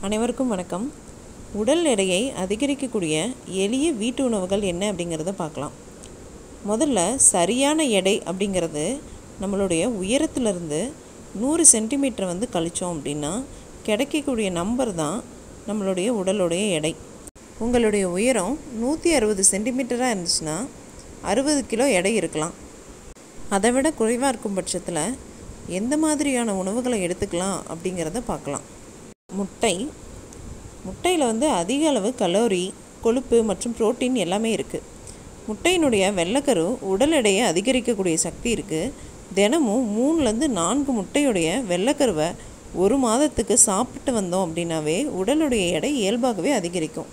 அனைவருக்கும் வணக்கம் உடல் எடையை அதிகரிக்கக்கூடிய எளிய வீட்டு உணவுகள் என்ன அப்படிங்கிறத பார்க்கலாம் முதல்ல சரியான எடை அப்படிங்கிறது நம்மளுடைய உயரத்திலிருந்து நூறு சென்டிமீட்டர் வந்து கழிச்சோம் அப்படின்னா கிடைக்கக்கூடிய நம்பர் தான் நம்மளுடைய உடலுடைய எடை உங்களுடைய உயரம் நூற்றி அறுபது சென்டிமீட்டராக இருந்துச்சுன்னா அறுபது கிலோ எடை இருக்கலாம் அதை விட குறைவாக இருக்கும் பட்சத்தில் எந்த மாதிரியான உணவுகளை எடுத்துக்கலாம் அப்படிங்கிறத பார்க்கலாம் முட்டை முட்டையில் வந்து அதிக அளவு கலோரி கொழுப்பு மற்றும் புரோட்டீன் எல்லாமே இருக்குது முட்டையினுடைய வெள்ளைக்கரு உடல் எடையை அதிகரிக்கக்கூடிய சக்தி இருக்குது தினமும் மூணுலேருந்து நான்கு முட்டையுடைய வெள்ளைக்கருவை ஒரு மாதத்துக்கு சாப்பிட்டு வந்தோம் அப்படின்னாவே உடலுடைய எடை இயல்பாகவே அதிகரிக்கும்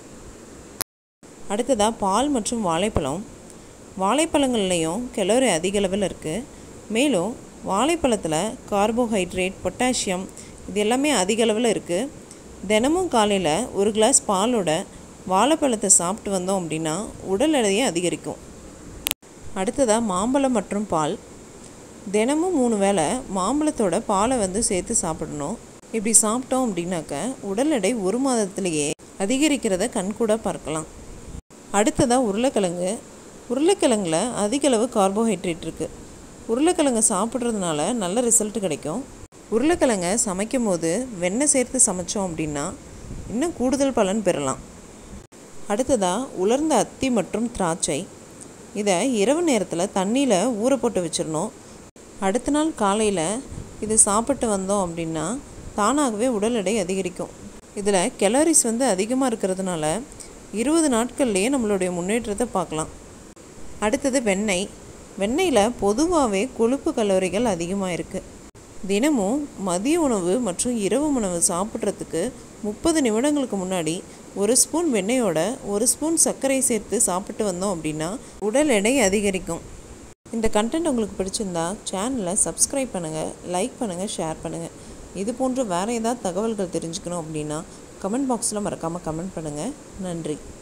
அடுத்ததாக பால் மற்றும் வாழைப்பழம் வாழைப்பழங்கள்லேயும் கலோரி அதிக அளவில் இருக்குது மேலும் வாழைப்பழத்தில் கார்போஹைட்ரேட் பொட்டாசியம் இது எல்லாமே அதிக அளவில் இருக்குது தினமும் காலையில் ஒரு கிளாஸ் பாலோட வாழைப்பழத்தை சாப்பிட்டு வந்தோம் அப்படின்னா உடல் எடையை அதிகரிக்கும் அடுத்ததாக மாம்பழம் மற்றும் பால் தினமும் மூணு வேளை மாம்பழத்தோட பாலை வந்து சேர்த்து சாப்பிடணும் இப்படி சாப்பிட்டோம் அப்படின்னாக்க உடல் எடை ஒரு மாதத்திலேயே அதிகரிக்கிறத கண்கூட பார்க்கலாம் அடுத்ததாக உருளைக்கிழங்கு உருளைக்கிழங்குல அதிக அளவு கார்போஹைட்ரேட் இருக்குது உருளைக்கிழங்கு சாப்பிட்றதுனால நல்ல ரிசல்ட் கிடைக்கும் உருளைக்கிழங்க சமைக்கும் போது வெண்ணெய் சேர்த்து சமைச்சோம் அப்படின்னா இன்னும் கூடுதல் பலன் பெறலாம் அடுத்ததாக உலர்ந்த அத்தி மற்றும் திராட்சை இதை இரவு நேரத்தில் தண்ணியில் ஊற போட்டு வச்சிடணும் அடுத்த நாள் காலையில் இது சாப்பிட்டு வந்தோம் அப்படின்னா தானாகவே உடல் எடை அதிகரிக்கும் இதில் கெலரிஸ் வந்து அதிகமாக இருக்கிறதுனால இருபது நாட்கள்லேயே நம்மளுடைய முன்னேற்றத்தை பார்க்கலாம் அடுத்தது வெண்ணெய் வெண்ணெயில் பொதுவாகவே கொழுப்பு கலோரிகள் அதிகமாக இருக்குது தினமும் மதிய உணவு மற்றும் இரவு உணவு சாப்பிட்றதுக்கு முப்பது நிமிடங்களுக்கு முன்னாடி ஒரு ஸ்பூன் வெண்ணெயோட ஒரு ஸ்பூன் சர்க்கரை சேர்த்து சாப்பிட்டு வந்தோம் அப்படின்னா உடல் எடை அதிகரிக்கும் இந்த கண்டென்ட் உங்களுக்கு பிடிச்சிருந்தா சேனலை சப்ஸ்கிரைப் பண்ணுங்கள் லைக் பண்ணுங்கள் ஷேர் பண்ணுங்கள் இது போன்று வேறு ஏதாவது தகவல்கள் தெரிஞ்சுக்கணும் அப்படின்னா கமெண்ட் பாக்ஸில் மறக்காமல் கமெண்ட் பண்ணுங்கள் நன்றி